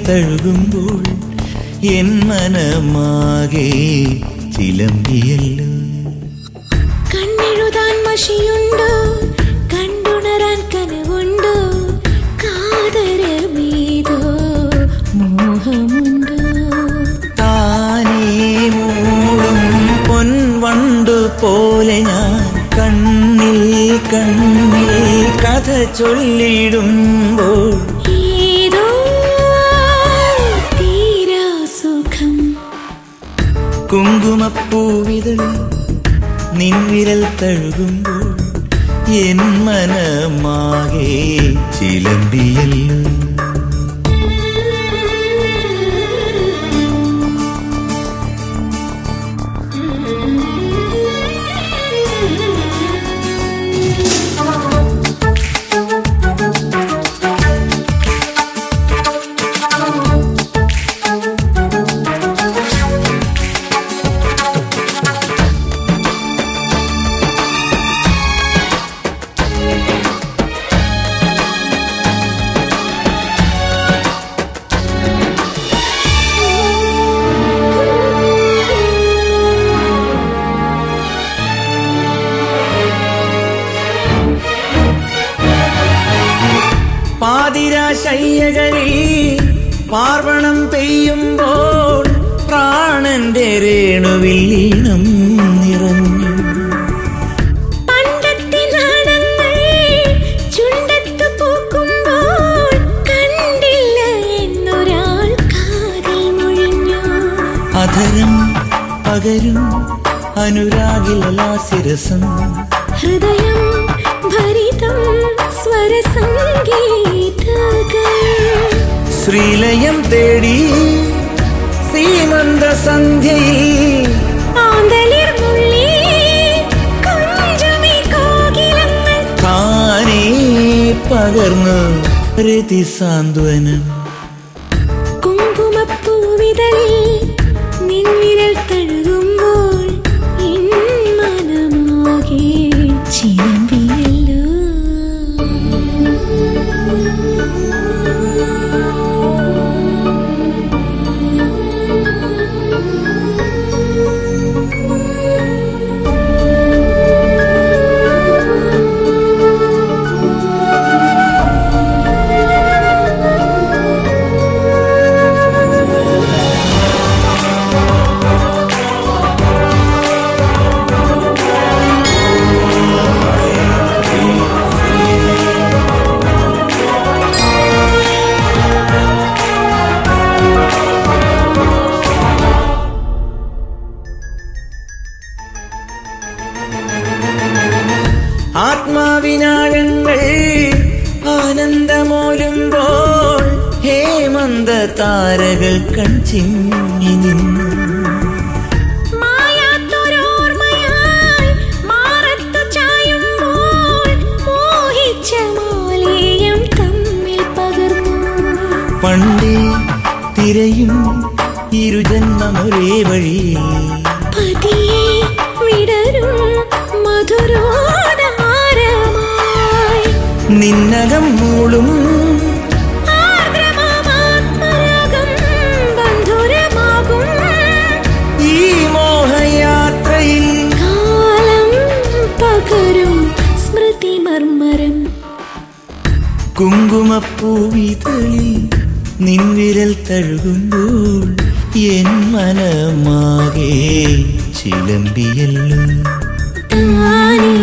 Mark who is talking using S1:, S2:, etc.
S1: തഴുകുമ്പോൾ N മനമാകെ ചിലമ്പിയല്ലോ
S2: കണ്ണെഴുതാൻ മഷിയുണ്ടോ കണ്ടുണരാൻ കനവുണ്ടോ കാതരമേതോ മോഹമുണ്ടോ
S1: താനേ മൂടും പൊൻവണ്ടു പോലെ ഞാൻ കണ്ണിൽ കണ്ണിൽ കഥ ചൊല്ലിടുമ്പോൾ
S2: ഏതോ തീരാ സുഖം
S1: കുങ്കുമപ്പൂവിതൾ നിൻവിരൽ തഴുകുമ്പോൾ എൻ മനമാകെ ചിലമ്പിയല്ലോ പാതിരാശയ്യകളിൽ പാർവണം പെയ്യുമ്പോൾ പ്രാണന്റെ രേണുവിൽ ഈണം നിറഞ്ഞു
S2: പണ്ടത്തെ നാണങ്ങൾ ചുണ്ടത്ത് പൂക്കുമ്പോൾ കണ്ടില്ല എന്നൊരാൾ കാതിൽ മൊഴിഞ്ഞു
S1: അധരം പകരും അനുരാഗിലാസിരസം
S2: ഹൃദയം ഭരിതം സ്വരസംഗീതകൾ
S1: ശ്രീലയം തേടി സീമന്ത സന്ധ്യയിൽ
S2: ആന്തളിർ മുള്ളി കുഞ്ചുമി കോകിലങ്ങൾ
S1: താനേ പകർന്നു രതി സാന്ത്വനം
S2: കുങ്കുമപ്പൂവിതളിൽ നിൻവിരൽ തഴുകുമ്പോൾ എൻ മനമാകെ ചിലമ്പിയല്ലോ
S1: ആത്മാവിനാഴങ്ങൾ ആനന്ദമോലുമ്പോൾ ഹേമന്ത താരകൾ കൺചിങ്ങി നിന്നു
S2: മായാത്തൊരോർമ്മയായി മാറത്തു ചായുമ്പോൾ മോഹിച്ച മാലേയം തമ്മിൽ പകർന്നു
S1: പണ്ടേ തിരയും ഇരുജന്മമൊരേ വഴി
S2: പതിയെ വിടരും മധുരോദാരമായി
S1: നിന്നകം മൂളും
S2: ആർദ്രമാത്മരാഗം ബന്ധുരമാകും
S1: ഈ മോഹയാത്രയിൽ
S2: കാലം പകരും സ്മൃതി മർമരം
S1: കുങ്കുമപ്പൂവിതളിൽ നിൻവിരൽ തഴുകുമ്പോൾ എൻ മനമാകെ ചിലമ്പിയല്ലോ
S2: താനേ